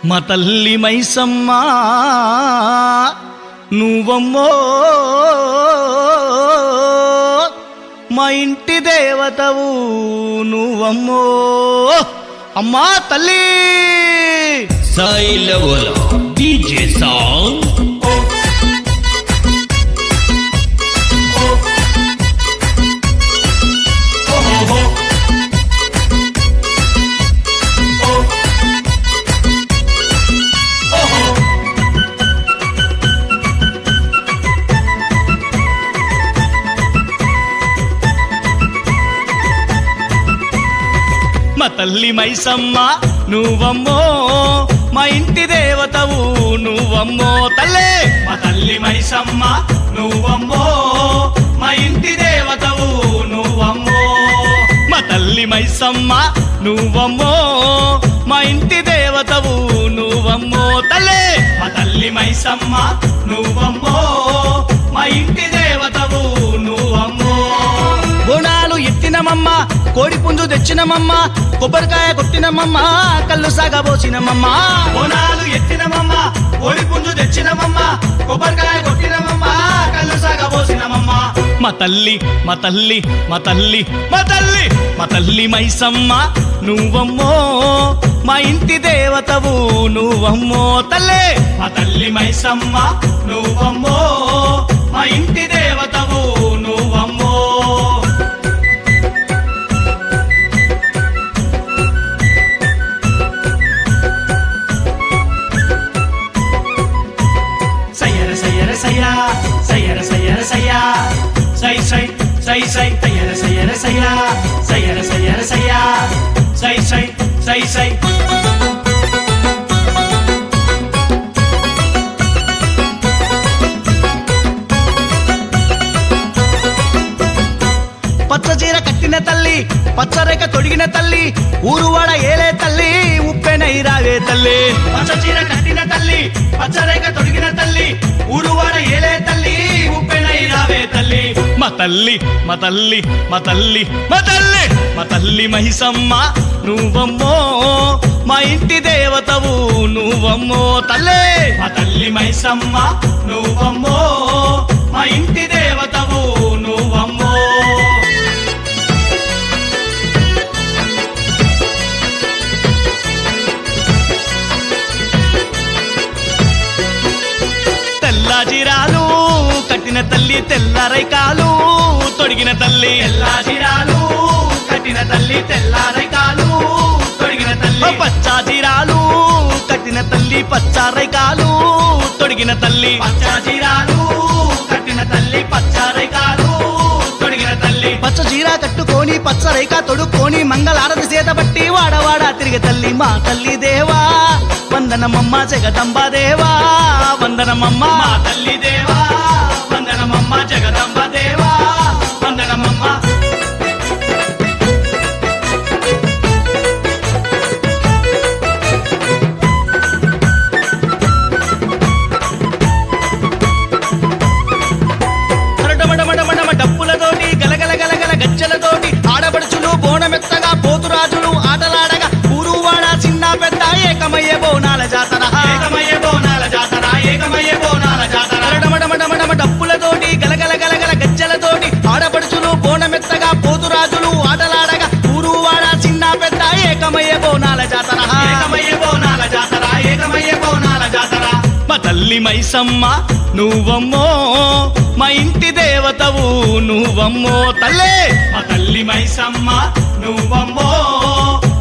మా తల్లి మైసమ్మ నువ్వమ్మో మా ఇంటి దేవతవు నువ్వమ్మో అమ్మా తల్లి సాయి లెవెల్ డీజే సాంగ్ మా తల్లి మైసమ్మ నువ్వమ్మో మా ఇంటి దేవతవు నువ్వమ్మో తల్లే మా తల్లి మైసమ్మ నువ్వమ్మో మా ఇంటి దేవతవు నువ్వమ్మో మా తల్లి మైసమ్మ నువ్వమ్మో మా ఇంటి దేవతవు నువ్వమ్మో తల్లే మా తల్లి మైసమ్మ నువ్వమ్మో మా ఇంటి దేవతవు నువ్వమ్మో బోనాలు ఎత్తినమమ్మ కోడి పుంజు తెచ్చినమమ్మ కొబ్బరికాయ కొట్టినమమ్మ కళ్ళు సాగబోసినమమ్మ బోనాలు ఎత్తినమమ్మ కోడి పుంజు తెచ్చినమమ్మ కొబ్బరికాయ కొట్టినమమ్మ కళ్ళు సాగబోసినమమ్మ మా తల్లి మా తల్లి మా తల్లి మా తల్లి మా తల్లి మైసమ్మ నువ్వమ్మో మా ఇంటి దేవతవు నువ్వమ్మో తల్లే మా తల్లి మైసమ్మ నువ్వమ్మో మా ఇంటి దేవతవు నువ్వమ్మో సయ్యర సయ్యర సయ్యా సయ్యర సయ్యర సయ్యా సై సై సై సై సయ్యర సయ్యర సయ్యా సయ్యర సయ్యర సయ్యా సై సై సై సై పచ్చ చీర కట్టిన తల్లి పచ్చరేఖ తొడిగిన తల్లి ఊరువాడ ఏలే తల్లి ఉప్పెనై రావే తల్లి పచ్చ చీర కట్టిన తల్లి పచ్చరేఖ తొడిగిన తల్లి ఊరువాడ ఏలే తల్లి ఉప్పెనై రావే తల్లి మా తల్లి మా తల్లి మా తల్లి మా తల్లి మా తల్లి మహిసమ్మ నువ్వమ్మో మా ఇంటి దేవతవు నువ్వమ్మో తల్లే మా తల్లి మైసమ్మ నువ్వమ్మో మా ఇంటి దేవతవు నువ్వమ్మో తెల్ల జీరాలు కట్టిన తల్లి తెల్ల రైకాలు తొడిగిన తల్లి తెల్ల జీరాలు కట్టిన తల్లి తెల్ల రైకాలు తొడిగిన తల్లి పచ్చ జీరాలు కట్టిన తల్లి పచ్చ రైకాలు తొడిగిన తల్లి పచ్చ జీరాలు కట్టిన తల్లి పచ్చ రైకాలు తొడిగిన తల్లి పచ్చ జీరా కట్టుకొని పచ్చ రేఖ తొడుక్కొని మంగళారతి చేత బట్టి వాడవాడ తిరిగి తల్లి మా తల్లి దేవా వందనమమ్మ జగదంబ దేవా వందనమమ్మ మా తల్లి దేవా వందనమమ్మ జగదంబ దేవా వందనమమ్మ డమడమడమడమ డప్పులతోటి గలగల గలగల గజ్జలతోటి ఆడబడుచులు బోనమెత్తగా పోతురాజులు ఆటలాడగా ఊరువాడ చిన్న పెద్ద ఏకమయ్యే బోనాల జాతర ఏకమయ్యే బోనాల జాతర ఏకమయ్యే బోనాల జాతర డమడమడమడమ డప్పులతోటి గలగల గలగల గజ్జలతోటి ఆడబడుచులు బోనమెత్తగా పోతురాజులు ఆటలాడగా ఊరువాడ చిన్న పెద్ద ఏకమయ్యే బోనాల జాతర ఏకమయ్యే బోనాల జాతర ఏకమయ్యే బోనాల జాతర మా తల్లి మైసమ్మ నువ్వమ్మో మా ఇంటి దేవతవు నువ్వమ్మో తల్లే మా తల్లి మైసమ్మ నువ్వమ్మో